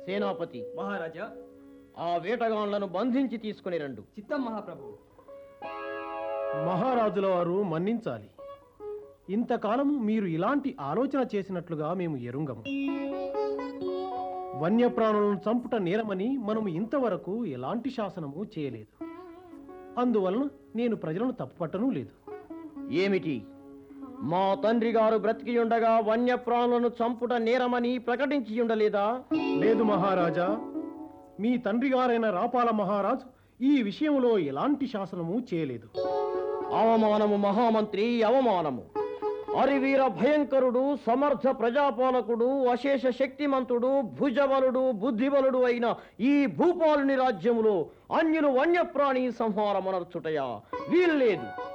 సేనాపతి మహారాజా ఆ వేటగాళ్లను బంధించి తీసుకుని రండు చిత్తం మహాప్రభు మహారాజుల వారు మన్నించాలి ఇంతకాలము మీరు ఇలాంటి ఆలోచన చేసినట్లుగా మేము ఎరుంగము వన్యప్రాణులను చంపుట నేరమని మనము ఇంతవరకు ఎలాంటి శాసనము చేయలేదు అందువలన నేను ప్రజలను తప్పుపట్టను లేదు ఏమిటి మా తండ్రి గారు బ్రతికి ఉండగా వన్యప్రాణులను చంపుట నేరమని ప్రకటించి ఉండలేదా లేదు మహారాజా మీ తండ్రి గారైన రాపాల మహారాజు ఈ విషయంలో ఎలాంటి శాసనము చేయలేదు అవమానము మహామంత్రి అవమానము అరివీర భయంకరుడు సమర్థ ప్రజాపాలకుడు అశేష శక్తిమంతుడు భుజబలుడు బుద్ధిబలుడు అయిన ఈ భూపాలుని రాజ్యములో అన్యులు వన్యప్రాణి సంహారమనర్చుటయా వీల్లేదు